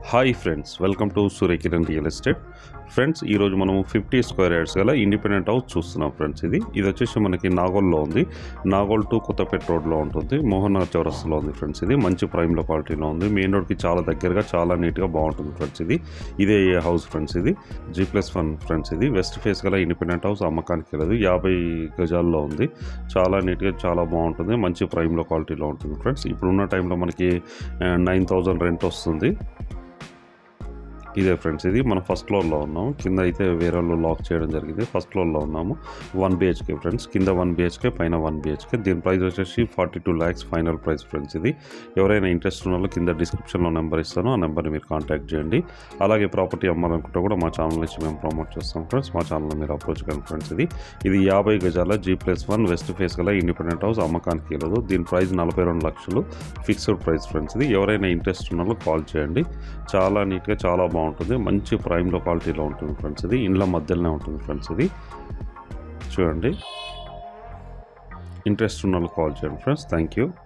hi friends welcome to Suryakiran real estate friends ఈరోజు మనము fifty square yards గల independent house చూస్తున్నాం ఫ్రెండ్స్ ఇది ఇది వచ్చేసి మనకి నాగోల్లో ఉంది నాగోల్ టు కొత్తపేట రోడ్లో ఉంటుంది మోహన్ నగర్ చౌరస్తాలో ఉంది ఫ్రెండ్స్ ఇది మంచి ప్రైమ్లో క్వాలిటీలో ఉంది మెయిన్ రోడ్కి చాలా దగ్గరగా చాలా నీట్గా బాగుంటుంది ఫ్రెండ్స్ ఇది ఇదే ఏ హౌస్ ఫ్రెండ్స్ ఇది జీ ప్లస్ వన్ ఫ్రెండ్స్ ఇది వెస్ట్ ఫేస్ గల ఇండిపెండెంట్ హౌస్ అమ్మకానికి వెళ్ళదు యాభై గజాల్లో ఉంది చాలా నీట్గా చాలా బాగుంటుంది మంచి ప్రైమ్లో క్వాలిటీలో ఉంటుంది ఫ్రెండ్స్ ఇప్పుడున్న టైంలో మనకి నైన్ థౌజండ్ రెంట్ వస్తుంది ఇదే ఫ్రెండ్స్ ఇది మనం ఫస్ట్ ఫ్లోర్లో ఉన్నాము కింద అయితే వేరే వాళ్ళు లాక్ చేయడం జరిగింది ఫస్ట్ ఫ్లోర్లో ఉన్నాము వన్ బిహెచ్కే ఫ్రెండ్స్ కింద వన్ బిహెచ్కే పైన వన్ బిహెచ్కే దీని ప్రైస్ వచ్చేసి forty two lakhs final price friends ఇది ఎవరైనా ఇంట్రెస్ట్ ఉన్న వాళ్ళు కింద డిస్క్రిప్షన్లో నెంబర్ ఇస్తాను ఆ నెంబర్ని మీరు కాంటాక్ట్ చేయండి అలాగే ప్రాపర్టీ అమ్మాలనుకుంటే కూడా మా ఛానల్ నుంచి మేము ప్రమోట్ చేస్తాం ఫ్రెండ్స్ మా ఛానల్ మీరు అప్రోచ్ కండి ఫ్రెండ్స్ ఇది ఇది యాభై గజాల G plus one west face గల ఇండిపెండెంట్ హౌస్ అమ్మకానికి వెళ్ళదు దీని ప్రైస్ నలభై రెండు లక్షలు ఫిక్స్డ్ ప్రైస్ ఫ్రెండ్స్ ఇది ఎవరైనా ఇంట్రెస్ట్ ఉన్న వాళ్ళు కాల్ చేయండి చాలా నీట్గా చాలా బాగుంటుంది మంచి ప్రైమ్లో క్వాలిటీలో ఉంటుంది ఫ్రెండ్స్ ఇది ఇండ్ల మధ్యలోనే ఉంటుంది ఫ్రెండ్స్ ఇది చూడండి ఇంట్రెస్ట్ ఉన్న వాళ్ళు కాల్ చేయండి ఫ్రెండ్స్ థ్యాంక్ యూ